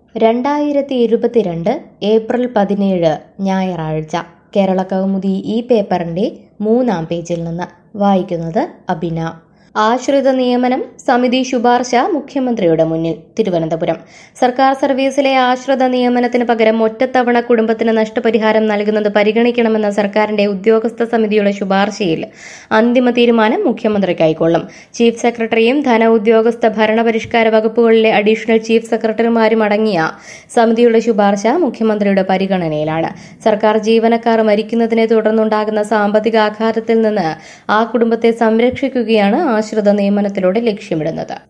രണ്ടായിരത്തി ഇരുപത്തിരണ്ട് ഏപ്രിൽ പതിനേഴ് ഞായറാഴ്ച കേരള കൗമുദി ഈ പേപ്പറിന്റെ മൂന്നാം പേജിൽ നിന്ന് വായിക്കുന്നത് അബിന ആശ്രിത നിയമനം സമിതി ശുപാർശ മുഖ്യമന്ത്രിയുടെ മുന്നിൽ തിരുവനന്തപുരം സർക്കാർ സർവീസിലെ ആശ്രിത നിയമനത്തിന് പകരം ഒറ്റത്തവണ കുടുംബത്തിന് നഷ്ടപരിഹാരം നൽകുന്നത് പരിഗണിക്കണമെന്ന സർക്കാരിന്റെ ഉദ്യോഗസ്ഥ സമിതിയുടെ ശുപാർശയിൽ അന്തിമ തീരുമാനം മുഖ്യമന്ത്രി കൈക്കൊള്ളും ചീഫ് സെക്രട്ടറിയും ധന ഉദ്യോഗസ്ഥ ഭരണപരിഷ്കാര വകുപ്പുകളിലെ അഡീഷണൽ ചീഫ് സെക്രട്ടറിമാരും അടങ്ങിയ സമിതിയുടെ ശുപാർശ മുഖ്യമന്ത്രിയുടെ പരിഗണനയിലാണ് സർക്കാർ ജീവനക്കാർ മരിക്കുന്നതിനെ തുടർന്നുണ്ടാകുന്ന സാമ്പത്തിക ആഘാതത്തിൽ നിന്ന് ആ കുടുംബത്തെ സംരക്ഷിക്കുകയാണ് ആശ്രിത നിയമനത്തിലൂടെ ലക്ഷ്യമിടുന്നത്